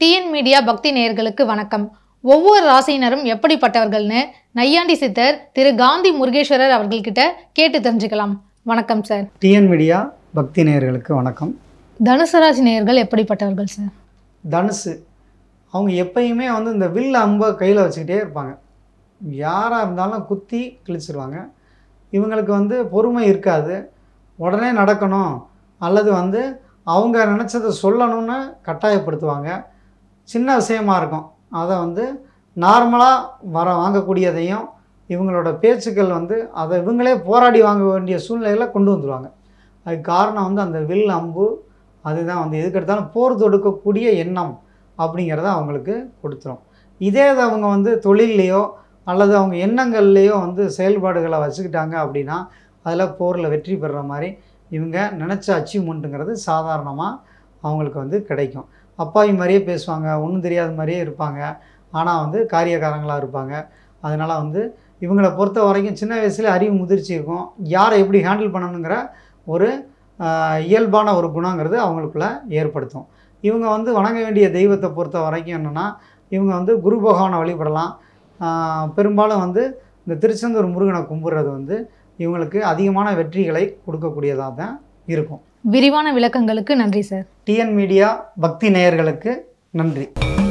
TN media பக்தி நேயர்களுக்கு வணக்கம் ஒவ்வொரு ராசியினரும் எப்படிப்பட்டவர்கள்னு நையாண்டி சித்தர் திரு காந்தி முருகேஸ்வரர் அவர்கள்கிட்ட கேட்டு தெரிஞ்சுக்கலாம் வணக்கம் சார் டிஎன் மீடியா பக்தி நேயர்களுக்கு வணக்கம் தனுசு ராசி நேயர்கள் எப்படிப்பட்டவர்கள் சார் தனுசு அவங்க எப்பயுமே வந்து இந்த வில் அம்பை கையில் வச்சுக்கிட்டே இருப்பாங்க யாராக இருந்தாலும் குத்தி கிழிச்சிருவாங்க இவங்களுக்கு வந்து பொறுமை இருக்காது உடனே நடக்கணும் அல்லது வந்து அவங்க நினச்சதை சொல்லணும்னு கட்டாயப்படுத்துவாங்க சின்ன விஷயமா இருக்கும் அதை வந்து நார்மலாக வர வாங்கக்கூடியதையும் இவங்களோட பேச்சுக்கள் வந்து அதை இவங்களே போராடி வாங்க வேண்டிய சூழ்நிலையில கொண்டு வந்துடுவாங்க அதுக்கு காரணம் வந்து அந்த வில் அம்பு அதுதான் வந்து எதுக்கெடுத்தாலும் போர் தொடுக்கக்கூடிய எண்ணம் அப்படிங்கிறத அவங்களுக்கு கொடுத்துரும் இதே இது அவங்க வந்து தொழில்லையோ அல்லது அவங்க எண்ணங்கள்லேயோ வந்து செயல்பாடுகளை வச்சுக்கிட்டாங்க அப்படின்னா அதில் போரில் வெற்றி பெறுற மாதிரி இவங்க நினச்ச அச்சீவ்மெண்ட்டுங்கிறது சாதாரணமாக அவங்களுக்கு வந்து கிடைக்கும் அப்பாவி மாதிரியே பேசுவாங்க ஒன்றும் தெரியாத மாதிரியே இருப்பாங்க ஆனால் வந்து காரியக்காரங்களாக இருப்பாங்க அதனால் வந்து இவங்களை பொறுத்த வரைக்கும் சின்ன வயசுல அறிவு முதிர்ச்சி இருக்கும் யாரை எப்படி ஹேண்டில் பண்ணணுங்கிற ஒரு ஆஹ், இயல்பான ஒரு குணங்கிறது அவங்களுக்குள்ள ஏற்படுத்தும் இவங்க வந்து வணங்க வேண்டிய தெய்வத்தை பொறுத்த வரைக்கும் என்னென்னா இவங்க வந்து குரு பகவானை வழிபடலாம் ஆஹ், பெரும்பாலும் வந்து இந்த திருச்செந்தூர் முருகனை கும்பிட்றது வந்து இவங்களுக்கு அதிகமான வெற்றிகளை கொடுக்கக்கூடியதாக தான் இருக்கும் விரிவான விளக்கங்களுக்கு நன்றி சார் டிஎன் மீடியா பக்தி நேயர்களுக்கு நன்றி